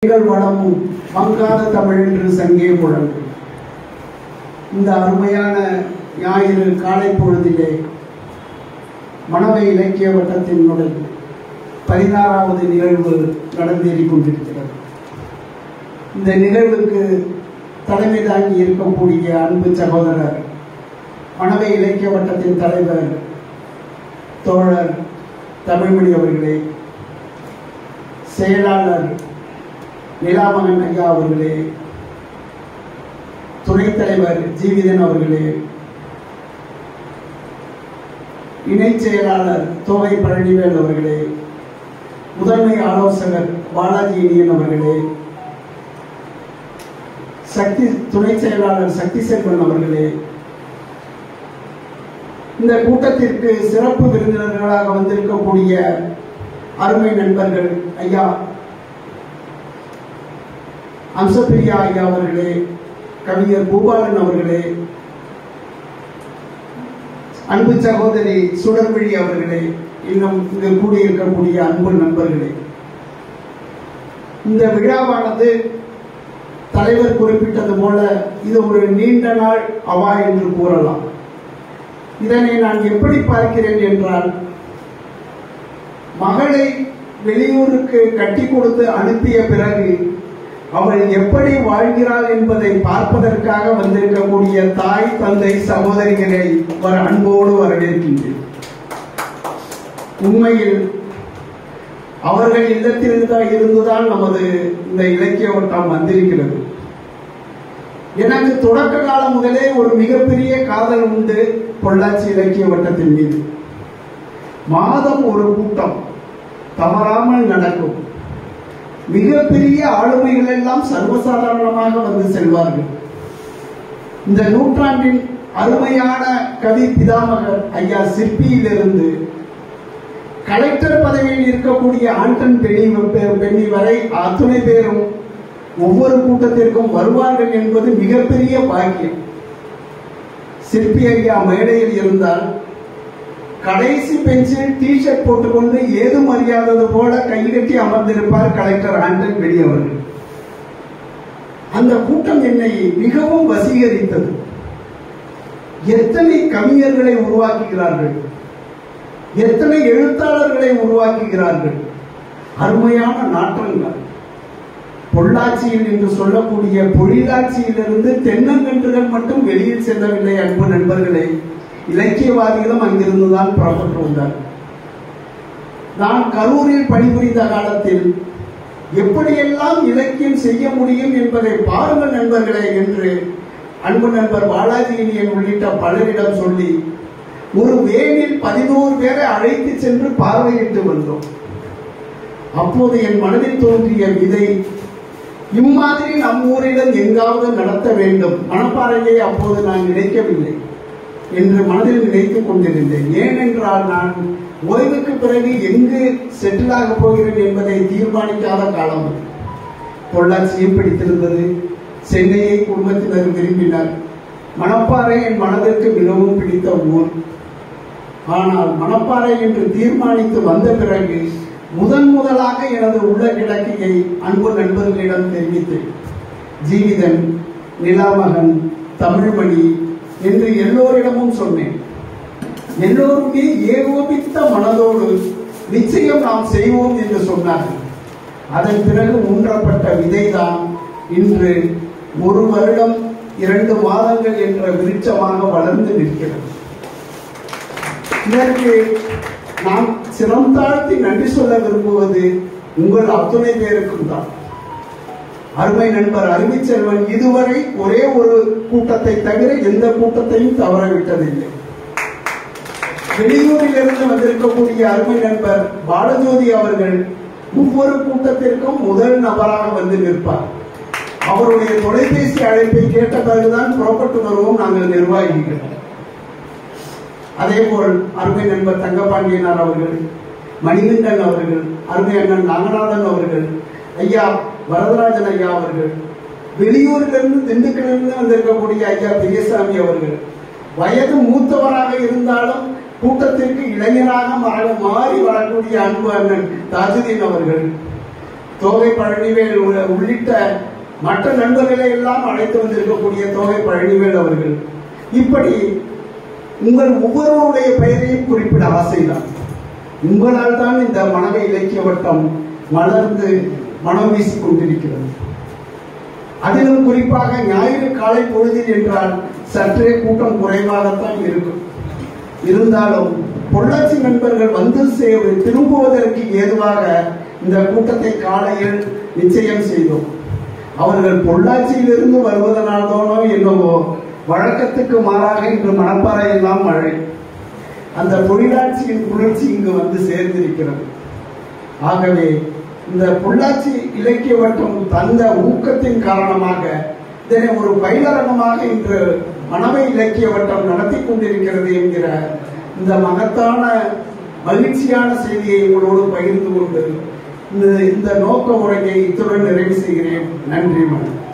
எங்கள் வளமும் மங்காத தமிழ் என்று சங்கே முழங்கும் இந்த அருமையான ஞாயிறு காலை பொழுதிலே மணவை இலக்கிய வட்டத்தினுடைய பதினாறாவது நிகழ்வு நடந்தேறிக் கொண்டிருக்கிறது இந்த நிகழ்வுக்கு தலைமை தாங்கி இருக்கக்கூடிய அன்பு சகோதரர் மணவை இலக்கிய வட்டத்தின் தலைவர் தோழர் தமிழ்மணி அவர்களே செயலாளர் நிலாமகன் ஐயா அவர்களே துணைத் தலைவர் ஜீவிதன் அவர்களே இணைச் செயலாளர் தோகை பழனிவேல் அவர்களே முதன்மை ஆலோசகர் பாலாஜி இனியன் அவர்களே சக்தி துணை செயலாளர் சக்தி செல்வன் அவர்களே இந்த கூட்டத்திற்கு சிறப்பு விருந்தினர்களாக வந்திருக்கக்கூடிய அருமை நண்பர்கள் ஐயா அம்சப்பிரியா ஐயா அவர்களே கவிஞர் பூபாலன் அவர்களே அன்பு சகோதரி சுடர்விழி அவர்களே இன்னும் இங்கு கூடியிருக்கக்கூடிய அன்பு நண்பர்களே இந்த விழாவானது தலைவர் குறிப்பிட்டது போல இது ஒரு நீண்ட நாள் அவா என்று கூறலாம் இதனை நான் எப்படி பார்க்கிறேன் என்றால் மகளை வெளியூருக்கு கட்டி கொடுத்து அனுப்பிய பிறகு அவள் எப்படி வாழ்கிறாள் என்பதை பார்ப்பதற்காக வந்திருக்கக்கூடிய தாய் தந்தை சகோதரிகளை ஒரு அன்போடு வரவேற்கின்றேன் உண்மையில் அவர்கள் இல்லத்தில் இருந்துதான் நமது இந்த இலக்கிய வட்டம் வந்திருக்கிறது எனக்கு தொடக்க காலம் முதலே ஒரு மிகப்பெரிய காதல் உண்டு பொள்ளாச்சி இலக்கிய வட்டத்தின் மீது மாதம் ஒரு கூட்டம் தவறாமல் நடக்கும் மிகப்பெரிய ஆளுமைகள் எல்லாம் சர்வசாதாரணமாக வந்து செல்வார்கள் இந்த நூற்றாண்டின் அருமையான கவி பிதாமகர் ஐயா சிற்பியிலிருந்து கலெக்டர் பதவியில் இருக்கக்கூடிய ஆண்டன் பெணி பெண்ணி வரை அத்துணை பேரும் ஒவ்வொரு கூட்டத்திற்கும் வருவார்கள் என்பது மிகப்பெரிய பாக்கியம் சிற்பி ஐயா மேடையில் இருந்தால் கடைசி பெஞ்சில் டி ஷர்ட் போட்டுக்கொண்டு ஏதும் அறியாதது போல கைகட்டி அமர்ந்திருப்பார் கலெக்டர் ஆண்டன் பெணி அவர்கள் அந்த கூட்டம் என்னை மிகவும் வசீகரித்தது எத்தனை கவிஞர்களை உருவாக்குகிறார்கள் எத்தனை எழுத்தாளர்களை உருவாக்குகிறார்கள் அருமையான நாற்றங்கள் பொள்ளாச்சியில் என்று சொல்லக்கூடிய பொழிலாட்சியிலிருந்து தென்னங்கன்றுகள் மட்டும் வெளியில் செல்லவில்லை அன்பு நண்பர்களே இலக்கியவாதிகளும் அங்கிருந்துதான் புறப்பட்டு வந்தார் நான் கரூரில் பணிபுரிந்த காலத்தில் எப்படியெல்லாம் இலக்கியம் செய்ய முடியும் என்பதை பாருங்கள் நண்பர்களே என்று அன்பு நண்பர் பாலாஜி இனியன் உள்ளிட்ட பலரிடம் சொல்லி ஒரு வேனில் பதினோரு பேரை அழைத்து சென்று பார்வையிட்டு வந்தோம் அப்போது என் மனதில் தோன்றிய விதை இம்மாதிரி நம் ஊரிடம் எங்காவது நடத்த வேண்டும் மணப்பாறையை அப்போது நான் நினைக்கவில்லை என்று மனதில் நினைத்துக் கொண்டிருந்தேன் ஏனென்றால் நான் ஓய்வுக்கு பிறகு எங்கு செட்டில் ஆக போகிறேன் என்பதை தீர்மானிக்காத காலம் அது. பொள்ளாச்சியும் பிடித்திருந்தது சென்னையை குடும்பத்தினர் விரும்பினர் மணப்பாறை என் மனதிற்கு மிகவும் பிடித்த ஊர் ஆனால் மணப்பாறை என்று தீர்மானித்து வந்த பிறகு முதன் முதலாக எனது உள்ள கிடக்கையை அன்பு நண்பர்களிடம் தெரிவித்தேன் ஜீவிதன் நிலாமகன் தமிழ்மணி என்று எல்லோரிடமும் சொன்னேன் எல்லோருமே ஏகோபித்த மனதோடு நிச்சயம் நாம் செய்வோம் என்று சொன்னார்கள் அதன் பிறகு ஊன்றப்பட்ட விதைதான் இன்று ஒரு வருடம் இரண்டு மாதங்கள் என்ற விருட்சமாக வளர்ந்து நிற்கிறது இதற்கு நான் சிரம் தாழ்த்தி நன்றி சொல்ல விரும்புவது உங்கள் அத்துணை பேருக்கும் தான் அருமை நண்பர் அருமைச்செல்வன் இதுவரை ஒரே ஒரு கூட்டத்தை தவிர எந்த கூட்டத்தையும் தவற விட்டதில்லை வெளியூரில் இருந்து வந்திருக்கக்கூடிய அருமை நண்பர் பாலஜோதி அவர்கள் ஒவ்வொரு கூட்டத்திற்கும் முதல் நபராக வந்து நிற்பார் அவருடைய தொலைபேசி அழைப்பை கேட்ட பிறகுதான் புறப்பட்டு வருவோம் நாங்கள் நிர்வாகிகள் அதே போல் அருமை நண்பர் தங்கபாண்டியனார் அவர்கள் மணிகண்டன் அவர்கள் அருமை அண்ணன் நாகநாதன் அவர்கள் ஐயா வரதராஜன் ஐயா அவர்கள் வெளியூரிலிருந்து திண்டுக்கலிருந்து வந்திருக்கக்கூடிய ஐயா பெரியசாமி அவர்கள் வயது மூத்தவராக இருந்தாலும் கூட்டத்திற்கு இளைஞராக மாற- மாறி வரக்கூடிய அன்பு அண்ணன் தாஜுதீன் அவர்கள் தோகை பழனிவேல் உள்ள- உள்ளிட்ட மற்ற நண்பர்களை எல்லாம் அழைத்து வந்திருக்கக்கூடிய தோகை பழனிவேல் அவர்கள் இப்படி உங்கள் ஒவ்வொருவருடைய பெயரையும் குறிப்பிட ஆசைதான் உங்களால் தான் இந்த மனதை இலக்கிய வட்டம் மலர்ந்து மனம் வீசிக் கொண்டிருக்கிறது அதிலும் குறிப்பாக ஞாயிறு காலை பொழுதில் என்றால் சற்றே கூட்டம் குறைவாகத்தான் இருக்கும் இருந்தாலும் பொள்ளாச்சி நண்பர்கள் வந்து சே- திரும்புவதற்கு ஏதுவாக இந்த கூட்டத்தை காலையில் நிச்சயம் செய்தோம் அவர்கள் பொள்ளாச்சியிலிருந்து வருவதனால்தானோ என்னவோ வழக்கத்துக்கு மாறாக இன்று மணப்பாறை எல்லாம் மழை அந்த பொள்ளாச்சியின் குளிர்ச்சி இங்கு வந்து சேர்ந்திருக்கிறது ஆகவே இந்த பொள்ளாச்சி இலக்கிய வட்டம் தந்த ஊக்கத்தின் காரணமாக இதனை ஒரு பயிலரங்கமாக இன்று மனவை இலக்கிய வட்டம் நடத்தி கொண்டிருக்கிறது என்கிற இந்த மகத்தான மகிழ்ச்சியான செய்தியை உங்களோடு பகிர்ந்து கொண்டு இந்த இந்த நோக்க உரையை இத்துடன் நிறைவு செய்கிறேன் நன்றி வணக்கம்